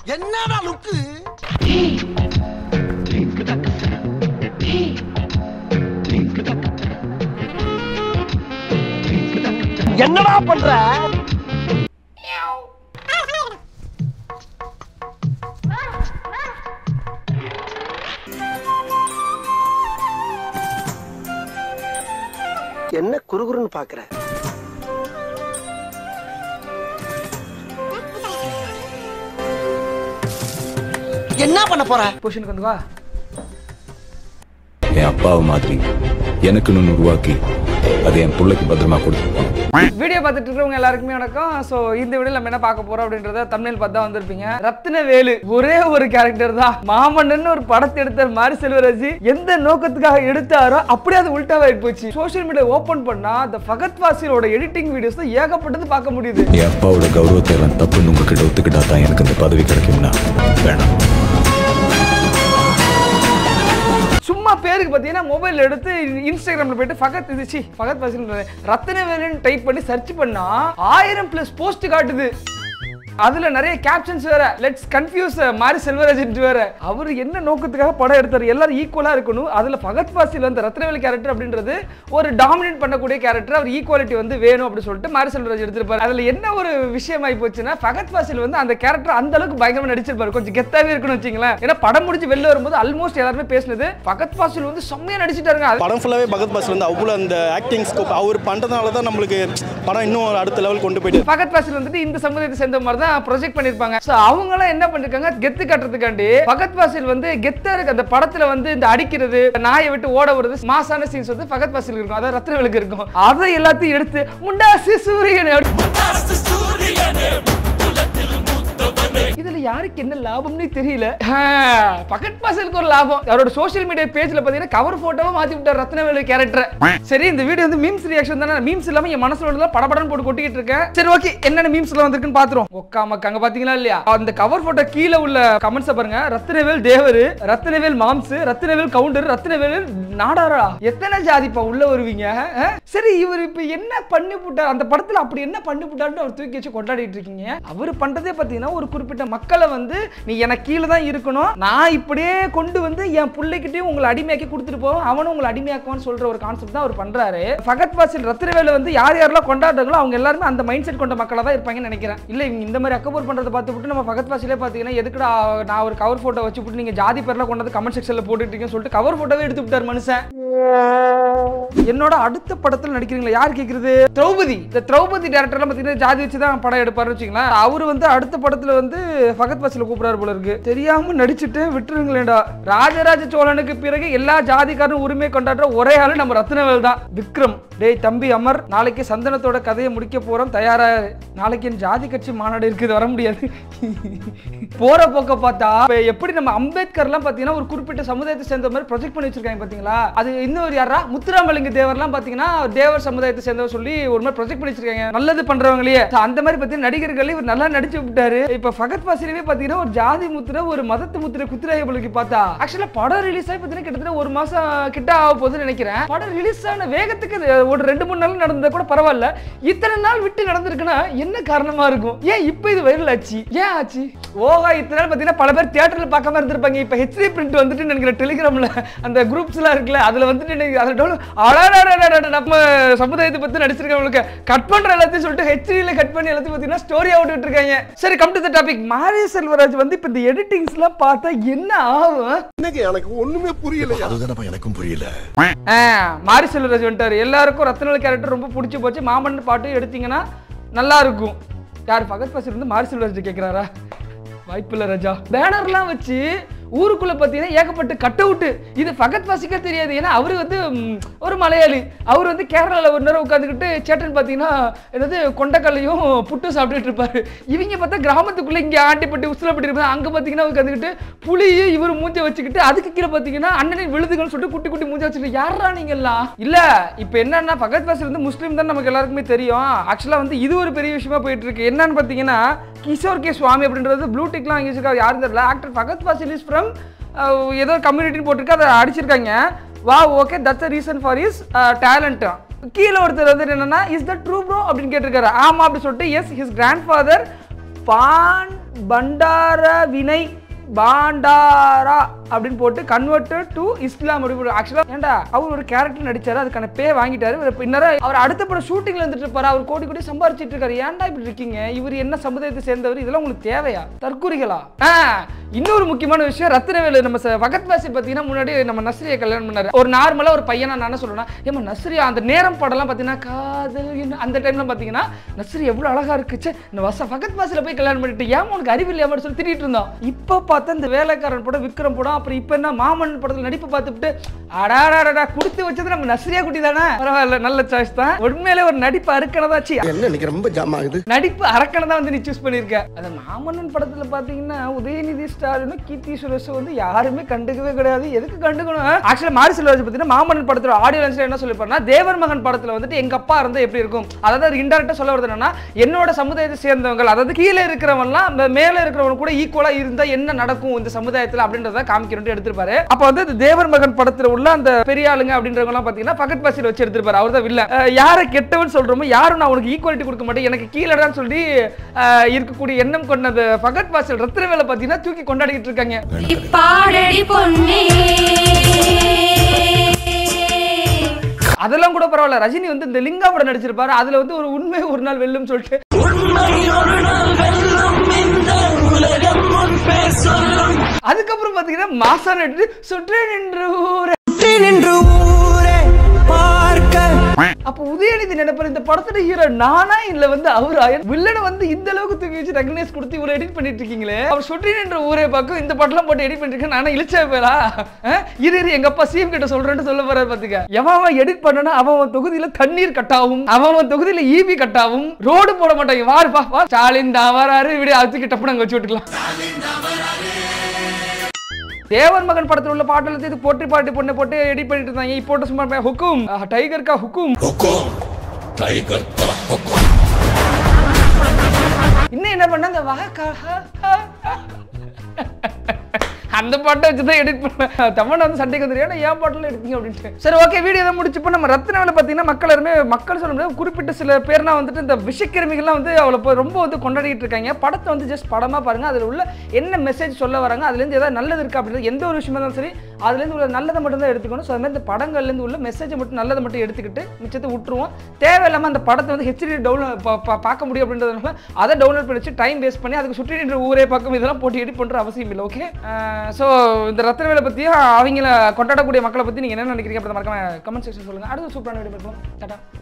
என்னடா லுக்கு என்னடா பண்ற என்ன குறுகுறுன்னு பாக்குற என்ன பண்ண போற பொசிஷனுக்கு வந்து வா என் அப்பாவை மாதிரி எனக்குன்னு உருவாக்கி அதை என் பிள்ளைக்கு பத்திரமா கொடுத்துருப்பான் வீடியோ பார்த்துட்டு இருக்கிறவங்க எல்லாருக்குமே வணக்கம் ஸோ இந்த வீடியோ நம்ம என்ன பார்க்க போறோம் அப்படின்றத தமிழில் பார்த்து தான் வந்திருப்பீங்க ரத்னவேலு ஒரே ஒரு கேரக்டர் தான் மாமன்னன் ஒரு படத்தை எடுத்தார் மாரி செல்வராஜ் எந்த நோக்கத்துக்காக எடுத்தாரோ அப்படியே அது உல்டாவாயிட்டு போச்சு சோஷியல் மீடியா ஓபன் பண்ணா இந்த ஃபகத் வாசிலோட எடிட்டிங் வீடியோஸ் தான் ஏகப்பட்டது பார்க்க முடியுது என் அப்பாவோட கௌரவத்தை எல்லாம் தப்புன்னு உங்ககிட்ட ஒத்துக்கிட்டா தான் எனக்கு அந்த பதவி கிடைக்கும்னா வேணாம் சும்மா பேருக்கு பார்த்தீங்கன்னா மொபைல் எடுத்து இன்ஸ்டாகிராம்ல போயிட்டு ஃபகத் இது சி ஃபகத் வாசில் ரத்னவேலுன்னு டைப் பண்ணி சர்ச் பண்ணா ஆயிரம் பிளஸ் போஸ்ட் காட்டுது அதுல நிறைய கேப்ஷன்ஸ் வேற லெட்ஸ் கன்ஃபியூஸ் மாரி செல்வராஜ் வேற அவர் என்ன நோக்கத்துக்காக படம் எடுத்தாரு எல்லாரும் ஈக்குவலா இருக்கணும் அதுல ஃபகத் வாசில் வந்து ரத்னவேலு கேரக்டர் அப்படின்றது ஒரு டாமினேட் பண்ணக்கூடிய கேரக்டர் அவர் ஈக்குவாலிட்டி வந்து வேணும் அப்படின்னு சொல்லிட்டு மாரி செல்வராஜ் எடுத்திருப்பாரு அதுல என்ன ஒரு விஷயம் ஆகி போச்சுன்னா ஃபகத் வாசில் வந்து அந்த கேரக்டர் அந்த அளவுக்கு பயங்கரமா நடிச்சிருப்பாரு கொஞ்சம் கெத்தாவே இருக்குன்னு வச்சுங்களேன் ஏன்னா படம் முடிஞ்சு வெளில வரும்போது ஆல்மோஸ்ட் எல்லாருமே பேசினது ஃபகத் வாசில் வந்து செம்மையா நடிச்சிட்டாருங்க அது- படம் ஃபுல்லாகவே பகத் பாஸ் வந்து அவ்வளோ அந்த ஆக்டிங் ஸ்கோப் அவர் பண்ணுறதுனால தான் நம்மளுக்கு படம் இன்னும் ஒரு அடுத்த லெவல் கொண்டு போயிட்டு பகத் வாசில் வந்துட்டு இந்த சமுதாயத்தை சேர்ந்த மாதிரி தான் ப்ரொஜெக்ட் பண்ணிருப்பாங்க சோ அவங்க எல்லாம் என்ன பண்ணிருக்காங்க கெத்து கட்டுறதுக்காண்டி பகத் வாசில் வந்து கெத்தா இருக்கு அந்த படத்துல வந்து இந்த அடிக்கிறது நாயை விட்டு ஓட வருது மாசான சீன்ஸ் வந்து பகத் வாசில் இருக்கும் அதாவது ரத்னவேலுக்கு இருக்கும் அதை எல்லாத்தையும் எடுத்து முண்டாசி சூரியன் இதுல யாருக்கு என்ன லாபம்னே தெரியல ஆ, பகத் பாசலுக்கு ஒரு லாபம் அவரோட சோஷியல் மீடியா பேஜ்ல பாத்தீங்கன்னா கவர் போட்டோவா மாத்தி விட்டார் ரத்னவேலு கேரக்டர் சரி இந்த வீடியோ வந்து மீம்ஸ் ரியாக்ஷன் தானே மீம்ஸ் இல்லாம என் மனசுல உள்ளதா படபடன்னு போட்டு கொட்டிக்கிட்டு இருக்கேன் சரி ஓகே என்னென்ன மீம்ஸ் எல்லாம் வந்திருக்குன்னு பாத்துறோம் ஒக்கா மக்கா அங்க பாத்தீங்களா இல்லையா அந்த கவர் போட்டோ கீழே உள்ள கமெண்ட்ஸ் பாருங்க ரத்னவேல் தேவர் ரத்னவேல் மாம்ஸ் ரத்னவேல் கவுண்டர் ரத்னவேல் நாடாரா எத்தனை ஜாதிப்பா உள்ள வருவீங்க ஆ? சரி இவர் இப்ப என்ன பண்ணி விட்டார் அந்த படத்துல அப்படி என்ன பண்ணி விட்டாருன்னு அவர் தூக்கி வச்சு கொண்டாடிட்டு இருக்கீங்க அவர் பண்றதே பாத்தீங்கன்னா ஒரு குறிப்பிட்ட மக்களை வந்து நீ எனக்கு கீழே தான் இருக்கணும் நான் இப்படியே கொண்டு வந்து என் பிள்ளைகிட்டயும் உங்களை அடிமையாக்கி கொடுத்துட்டு போவோம் அவனும் உங்களை அடிமையாக்குவான்னு சொல்ற ஒரு கான்செப்ட் தான் அவர் பண்றாரு ஃபகத் வாசில் ரத்னவேல வந்து யார் யாரெல்லாம் கொண்டாடுறாங்களோ அவங்க எல்லாருமே அந்த மைண்ட் செட் கொண்ட மக்களா தான் இருப்பாங்கன்னு நினைக்கிறேன் இல்ல இவங்க இந்த மாதிரி அக்கபூர் பண்றதை பார்த்து விட்டு நம்ம ஃபகத் வாசிலே பாத்தீங்கன்னா எதுக்குடா நான் ஒரு கவர் போட்டோ வச்சு விட்டு நீங்க ஜாதி பேர்லாம் கொண்டு வந்து கமெண்ட் செக்ஷன்ல போட்டுட்டு இருக்கீங்கன்னு சொல்லிட்டு கவர் போட்டோவே எடுத்து விட்டார் மனுஷன் என்னோட அடுத்த படத்துல நடிக்கிறீங்களா யார் கேக்குறது திரௌபதி இந்த திரௌபதி டேரக்டர்லாம் பாத்தீங்கன்னா ஜாதி வச்சு தான் படம் எடுப்பாருன்னு வச்சுங்களேன் அவர் வந்து அடுத்த படத்துல வந்து ஃபகத் பாசில கூப்பிடாரு போல இருக்கு தெரியாம நடிச்சுட்டு விட்டுருங்களேடா ராஜராஜ சோழனுக்கு பிறகு எல்லா ஜாதிக்காரனும் உரிமை கொண்டாடுற ஒரே ஆளு நம்ம ரத்னவேல் தான் விக்ரம் டேய் தம்பி அமர் நாளைக்கு சந்தனத்தோட கதையை முடிக்க போறோம் தயாரா இரு. நாளைக்கு என் ஜாதி கட்சி மாநாடு இருக்குது வர முடியாது போற போக்க பார்த்தா இப்ப எப்படி நம்ம அம்பேத்கர்லாம் பாத்தீங்கன்னா ஒரு குறிப்பிட்ட சமுதாயத்தை சேர்ந்த மாதிரி ப்ரொஜெக்ட் பண்ணி வச்சிருக்காங்க பாத்தீங்களா அது இன்னொரு யாரா முத்துராமலிங்க தேவர்லாம் பாத்தீங்கன்னா தேவர் சமுதாயத்தை சேர்ந்தவர் சொல்லி ஒரு மாதிரி ப்ரொஜெக்ட் பண்ணி வச்சிருக்காங்க நல்லது பண்றவங்களே So, அந்த மாதிரி பாத்தீங்கன்னா நடிகர்கள் இவர் நல்லா நடிச்சு விட்டாரு இப்ப ஃபகத் பாசிலவே பாத்தீங்கன்னா ஒரு ஜாதி முத்திரை ஒரு மதத்து முத்திரை குத்திராய பலுக்கு பார்த்தா ஆக்சுவலா படம் ரிலீஸ் ஆகி பாத்தீங்கன்னா கிட்டத்தட்ட ஒரு மாசம் கிட்ட ஆக போகுதுன்னு நினைக்கிறேன் படம் ரிலீஸ் ஆன வேகத்துக்கு இது ஒரு ரெண்டு மூணு நாள் நடந்தா கூட பரவாயில்ல இத்தனை நாள் விட்டு நடந்திருக்குன்னா என்ன காரணமா இருக்கும் ஏன் இப்போ இது வைரல் ஆச்சு ஏன் ஆச்சு ஓஹா இத்தனை நாள் பாத்தீங்கன்னா பல பேர் தியேட்டர்ல பார்க்காம இருந்திருப்பாங்க இப்ப ஹெச்டி பிரிண்ட் வந்துட்டு நினைக்கிற டெலிகிராம்ல அந்த குரூப்ஸ் எல்லாம் இருக்குல்ல அதுல வந்துட்டு எனக்கு அதை டவுன் அடாடாடாடாடா நம்ம சமுதாயத்தை பத்தி நடிச்சிருக்கவங்களுக்கு கட் பண்ற எல்லாத்தையும் சொல்லிட்டு ஹெச்டில கட் பண்ணி எல்லாத்தையும் பாத்தீங்கன்னா ஸ்டோரி அவுட் இருக்காங்க சரி கம் டு த டாபிக் மாரி செல்வராஜ் வந்து இப்ப இந்த எடிட்டிங்ஸ் எல்லாம் பார்த்தா என்ன ஆகும் எனக்கு எனக்கு ஒண்ணுமே புரியலையா அதுதானப்பா எனக்கும் புரியல ஆ, மாரி செல்வராஜ் வந்துட்டாரு எல்லாருக்கும் ரத்னவேல் கேரக்டர் ரொம்ப பிடிச்சி போச்சு மாமன் பாட்டு எடுத்தீங்கன்னா நல்லா இருக்கும் யார் பகத் பாசில் வந்து மாரி செல்வராஜ் கேட்குறாரா வாய்ப்பில்லை ராஜா பேனர்லாம் வச்சு ஊருக்குள்ள பார்த்தீங்கன்னா ஏகப்பட்ட கட் அவுட்டு இது ஃபகத் வாசிக்க தெரியாது ஏன்னா அவர் வந்து ம், ஒரு மலையாளி அவர் வந்து கேரளாவில் ஒரு நேரம் உட்காந்துக்கிட்டு சேட்டன் பார்த்தீங்கன்னா என்னது கொண்டக்கல்லையும் புட்டு சாப்பிட்டுட்டு இருப்பாரு இவங்க பார்த்தா கிராமத்துக்குள்ள இங்கே ஆண்டிப்பட்டி உசிலப்பட்டி இருப்பாங்க அங்கே பார்த்தீங்கன்னா உட்காந்துக்கிட்டு புளியும் இவர் மூஞ்ச வச்சுக்கிட்டு அதுக்கு கீழே பார்த்தீங்கன்னா அண்ணனின் விழுதுகள்னு சொல்லிட்டு குட்டி குட்டி மூஞ்ச வச்சுட்டு யாரா நீங்கெல்லாம் இல்ல இப்போ என்னன்னா பகத் வாசல் வந்து முஸ்லீம் தான் நமக்கு எல்லாருக்குமே தெரியும் ஆக்சுவலா வந்து இது ஒரு பெரிய விஷயமா போயிட்டு இருக்கு என்னன்னு பார்த்தீங்கன்னா கிஷோர் கே சுவாமி அப்படின்றது ப்ளூ டிக்லாம் அங்கே வச்சிருக்காரு யாரும் தெரியல actor Fahadh Faasil is from ஏதோ கம்யூனிட்டின்னு போட்டிருக்கு அதை அடிச்சிருக்காங்க வா okay that's a reason for is talent கீழே ஒருத்தர் வந்து என்னன்னா இஸ் த ட்ரூ ப்ரோ அப்படின்னு கேட்டிருக்காரு ஆமா அப்படி சொல்லிட்டு எஸ் ஹிஸ் கிராண்ட் ஃபாதர் பான் பண்டார வினை பாண்டாரா அப்படின்னு போட்டு கன்வெர்டட் டு இஸ்லாம் அப்படி ஆக்சுவலா ஏன்டா அவர் ஒரு கேரக்டர் நடிச்சாரு அதுக்கான பே வாங்கிட்டாரு இவர் பின்னர அவர் அடுத்த படம் ஷூட்டிங்ல இருந்துட்டு இருப்பாரு அவர் கோடி கோடி சம்பாரிச்சிட்டு இருக்காரு ஏன்டா இப்படி இருக்கீங்க இவர் என்ன சமுதாயத்தை சேர்ந்தவர் இதெல்லாம் உங்களுக்கு தேவையா தற்கூரிகளா ஆ, இன்னொரு முக்கியமான விஷயம் ரத்தினவேலு நம்ம ச- பகத் பாசி பார்த்தீங்கன்னா முன்னாடி நம்ம நஸ்ரியை கல்யாணம் பண்ணாரு ஒரு நார்மலா ஒரு பையனா நான் என்ன சொல்றேன்னா ஏமா நஸ்ரியா அந்த நேரம் படம்லாம் பார்த்தீங்கன்னா காதல் என்ன- அந்த டைம்ல பார்த்தீங்கன்னா நஸ்ரி எவ்வளவு அழகா இருக்குச்சு இந்த வச பகத் பாசில போய் கல்யாணம் பண்ணிட்டு ஏன் உனக்கு அறிவு இல்லையாம சொல்லி திட்டிட்டு இருந்தோம் இப்போ பார்த்தா இந்த வேலைக்காரன் படம் விக்ரம் படம் அப்புறம் இப்போ என்ன மாமன் படத்துல நடிப்பு பார்த்துட்டு அடாடாடா கொடுத்து வச்சது நம்ம நஸ்ரியா குட்டி தானே பரவாயில்ல நல்ல சாய்ஸ் தான் உண்மையிலே ஒரு நடிப்பு அறுக்கணதாச்சு என்ன இன்னைக்கு ரொம்ப ஜாம் ஆகுது நடிப்பு அரக்கனை தான் வந்து நீ சூஸ் பண்ணியிருக்க அந்த மாமன்னன் படத்துல பாத்தீங்கன்னா உதயநிதி ஸ்டாலினும் கீர்த்தி சுரேஷும் வந்து யாருமே கண்டுக்கவே கிடையாது எதுக்கு கண்டுக்கணும் ஆக்சுவலா மாரி செல்வராஜ் பார்த்தீங்கன்னா மாமன்னன் படத்துல ஆடியோ லான்ச்ல என்ன சொல்லிருப்பாருன்னா தேவர் மகன் படத்துல வந்துட்டு எங்க அப்பா இருந்தா எப்படி இருக்கும் அதாவது இன்டெரக்டா சொல்ல வருது என்னன்னா என்னோட சமுதாயத்தை சேர்ந்தவங்க அதாவது கீழே இருக்கிறவன்லாம் அந்த மேல இருக்கிறவன் கூட ஈக்குவலா இருந்தா என்ன நடக்கும் இந்த சமுதாயத்துல அப்படின்றத காமிக்கணும்னு எடுத்திருப்பாரு அப்ப வந்து இந்த தேவர் மகன் படத்துல உள்ள அந்த பெரிய ஆளுங்க அப்படின்றவங்க எல்லாம் பாத்தீங்கன்னா பக்கத் பாசில் வச்சு எடுத்திருப்பாரு அவர் தான் வில்ல யாரை கெட்டவன் சொல்றோமோ யாரும் நான் உனக்கு ஈக்குவாலிட்டி கொடுக்க மாட்டேன் எனக்கு கீழடான்னு சொல்லி அஹ், இருக்கக்கூடிய எண்ணம் கொண்டது பகத் பாசில் ரத்னவேலை பாத்தீங்கன்னா தூக்கி கொண்டாடிட்டு இருக்காங்க பாடடி பொன்னே அதெல்லாம் கூட பரவாயில்ல ரஜினி வந்து இந்த லிங்கா படம் நடிச்சிருப்பாரு அதுல வந்து ஒரு உண்மை ஒரு நாள் வெல்லும் சொல்லிட்டு அதுக்கப்புறம் பாத்தீங்கன்னா மாசா நடிச்சு சுற்று நின்று ஊரே நின்று ஊரே பார்க்க அப்ப உதயநிதி நினைப்பாரு இந்த படத்துல ஹீரோ நானா இல்ல வந்து அவரா வில்லனை வந்து இந்த அளவுக்கு தூக்கி வச்சு ரெகனைஸ் கொடுத்து இவ்வளவு எடிட் பண்ணிட்டு இருக்கீங்களே அவர் சுற்றி நின்ற ஊரே பார்க்கும் இந்த படம்லாம் போட்டு எடிட் பண்ணிருக்கேன் நானா இழிச்சா பேரா இரு இரு எங்க அப்பா சிஎம் கிட்ட சொல்றேன்னு சொல்ல போறாரு பாத்துக்க எவன் அவன் எடிட் பண்ணனா அவன் அவன் தொகுதியில தண்ணீர் கட்டாவும் அவன் அவன் தொகுதியில ஈபி கட்டாவும் ரோடு போட மாட்டாங்க வாருப்பா வா ஸ்டாலின் தான் வராரு இப்படி அதுக்கு டப்பு நாங்க வச்சு விட்டுக்கலாம் தேவர் மகன் படத்துல உள்ள பாட்டுல இது போட்டு பாட்டு பொண்ணை போட்டு எடிட் பண்ணிட்டு இருந்தாங்க இப்போ போட்டு சும்மா ஹுக்கும் டைகர் கா ஹுக்கும் இன்னும் என்ன பண்ண அந்த வாக்கா அந்த பாட்டை வச்சு தான் எடிட் பண்ணேன் தமிழ் வந்து சண்டைக்கு வந்துருக்கா ஏன் பாட்டில் எடுத்தீங்க அப்படின்ட்டு சரி ஓகே வீடியோ தான் முடிச்சுப்போ நம்ம ரத்னாவில் பார்த்தீங்கன்னா மக்கள் எல்லாருமே மக்கள் சொல்ல முடியாது குறிப்பிட்ட சில பேர்னா வந்துட்டு இந்த விஷக்கிருமிகள்லாம் வந்து அவளை போய் ரொம்ப வந்து கொண்டாடிட்டு இருக்காங்க படத்தை வந்து ஜஸ்ட் படமாக பாருங்க அதில் உள்ள என்ன மெசேஜ் சொல்ல வராங்க அதுலேருந்து ஏதாவது நல்லது இருக்கா அப்படின்றது எந்த ஒரு விஷயமா இருந்தாலும் சரி அதுலேருந்து உள்ள நல்லதை மட்டும் தான் எடுத்துக்கணும் ஸோ அது மாதிரி இந்த படங்கள்லேருந்து உள்ள மெசேஜை மட்டும் நல்லதை மட்டும் எடுத்துக்கிட்டு மிச்சத்தை விட்டுருவோம் தேவையில்லாமல் அந்த படத்தை வந்து ஹெச்டி டவுன்லோட் பார்க்க முடியும் அப்படின்றதுனால அதை டவுன்லோட் பண்ணி வச்சு டைம் வேஸ்ட் பண்ணி அதுக்கு சுற்றி நின்ற ஊரே பக்கம் இதெல்லாம் போட்டு எடிட் பண்ணுற அவசியம் இல்லை ஓகே ஸோ இந்த ரத்னவேலை பற்றியும் அவங்கள கொண்டாடக்கூடிய மக்களை பற்றி நீங்கள் என்ன நினைக்கிறீங்க அப்படி மறக்காம கமெண்ட் செக்ஷன் சொல்லுங்கள் அடுத்த சூப்பரான வீடியோ பார்க்கலாம் டாடா